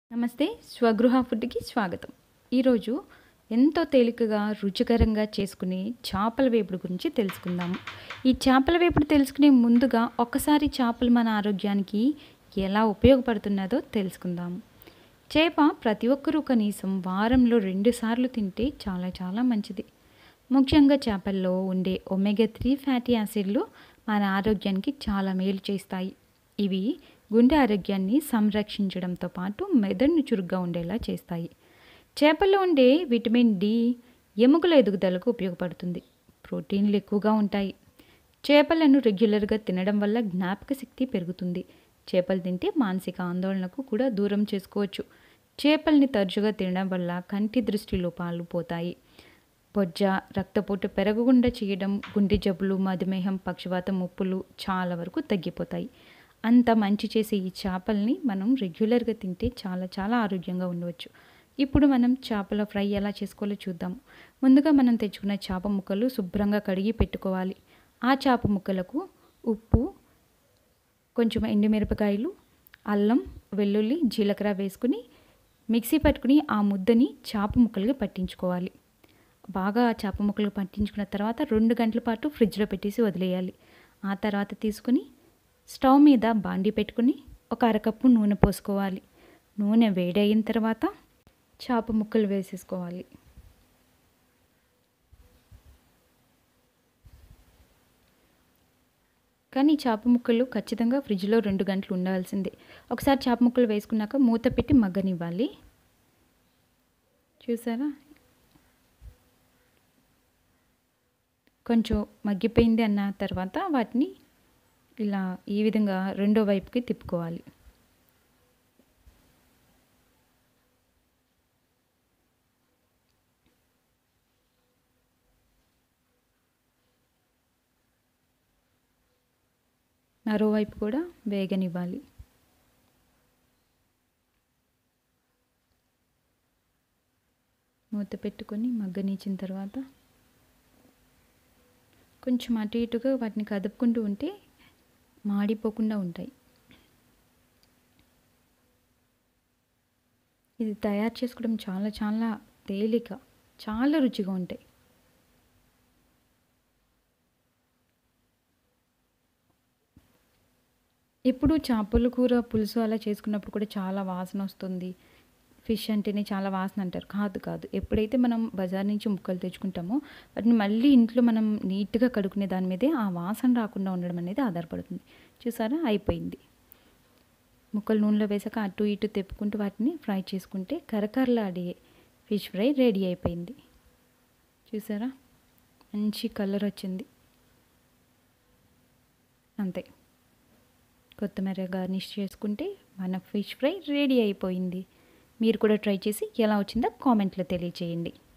నమస్తే స్వగృహ ఫుడ్కి స్వాగతం ఈరోజు ఎంతో తేలికగా రుచికరంగా చేసుకునే చేపల వేపుడు గురించి తెలుసుకుందాము ఈ చేపల వేపుడు తెలుసుకునే ముందుగా ఒక్కసారి చేపలు మన ఆరోగ్యానికి ఎలా ఉపయోగపడుతున్నదో తెలుసుకుందాము చేప ప్రతి ఒక్కరూ కనీసం వారంలో రెండు సార్లు తింటే చాలా చాలా మంచిది ముఖ్యంగా చేపల్లో ఉండే ఒమేగా త్రీ ఫ్యాటీ యాసిడ్లు మన ఆరోగ్యానికి చాలా మేలు చేస్తాయి ఇవి గుండె ఆరోగ్యాన్ని సంరక్షించడంతో పాటు మెదడును చురుగ్గా ఉండేలా చేస్తాయి చేపల్లో ఉండే విటమిన్ డి ఎముకల ఎదుగుదలకు ఉపయోగపడుతుంది ప్రోటీన్లు ఎక్కువగా ఉంటాయి చేపలను రెగ్యులర్గా తినడం వల్ల జ్ఞాపక శక్తి పెరుగుతుంది చేపలు తింటే మానసిక ఆందోళనకు కూడా దూరం చేసుకోవచ్చు చేపల్ని తరచుగా తినడం వల్ల కంటి దృష్టి లోపాలు పోతాయి బొజ్జ రక్తపోటు పెరగకుండా చేయడం గుండె జబ్బులు మధుమేహం పక్షవాతం ముప్పులు చాలా వరకు తగ్గిపోతాయి అంత మంచి చేసే ఈ చేపల్ని మనం రెగ్యులర్గా తింటే చాలా చాలా ఆరోగ్యంగా ఉండవచ్చు ఇప్పుడు మనం చేపల ఫ్రై ఎలా చేసుకోవాలో చూద్దాం ముందుగా మనం తెచ్చుకున్న చేప ముక్కలు శుభ్రంగా కడిగి పెట్టుకోవాలి ఆ చేప ముక్కలకు ఉప్పు కొంచెం ఎండుమిరపకాయలు అల్లం వెల్లుల్లి జీలకర్ర వేసుకుని మిక్సీ పట్టుకుని ఆ ముద్దని చేప ముక్కలుగా పట్టించుకోవాలి బాగా ఆ చేప ముక్కలు పట్టించుకున్న తర్వాత రెండు గంటల పాటు ఫ్రిడ్జ్లో పెట్టేసి వదిలేయాలి ఆ తర్వాత తీసుకుని స్టవ్ మీద బాండి పెట్టుకుని ఒక అరకప్పు నూనె పోసుకోవాలి నూనె వేడయిన తర్వాత చేప ముక్కలు వేసేసుకోవాలి కానీ చేప ముక్కలు ఖచ్చితంగా ఫ్రిడ్జ్లో రెండు గంటలు ఉండాల్సిందే ఒకసారి చేప ముక్కలు వేసుకున్నాక మూత పెట్టి మగ్గనివ్వాలి చూసారా కొంచెం మగ్గిపోయింది అన్న తర్వాత వాటిని ఇలా ఈ విధంగా రెండో వైపుకి తిప్పుకోవాలి మరోవైపు కూడా వేగనివ్వాలి మూత పెట్టుకొని మగ్గనిచ్చిన తర్వాత కొంచెం అటు ఇటుగా వాటిని కదుపుకుంటూ ఉంటే మాడిపోకుండా ఉంటాయి ఇది తయారు చేసుకోవడం చాలా చాలా తేలిక చాలా రుచిగా ఉంటాయి ఎప్పుడు చేపల కూర పులుసు అలా చేసుకున్నప్పుడు కూడా చాలా వాసన వస్తుంది ఫిష్ అంటేనే చాలా వాసన అంటారు కాదు కాదు ఎప్పుడైతే మనం బజార్ నుంచి ముక్కలు తెచ్చుకుంటామో వాటిని మళ్ళీ ఇంట్లో మనం నీట్గా కడుక్కునే దాని మీదే ఆ వాసన రాకుండా ఉండడం అనేది ఆధారపడుతుంది చూసారా అయిపోయింది ముక్కలు నూనెలో వేసాక అటు ఇటు తెప్పుకుంటూ వాటిని ఫ్రై చేసుకుంటే కరకరలాడే ఫిష్ ఫ్రై రెడీ అయిపోయింది చూసారా మంచి కలర్ వచ్చింది అంతే కొత్తిమీర గార్నిష్ చేసుకుంటే మన ఫిష్ ఫ్రై రెడీ అయిపోయింది మీరు కూడా ట్రై చేసి ఎలా వచ్చిందో కామెంట్లో తెలియచేయండి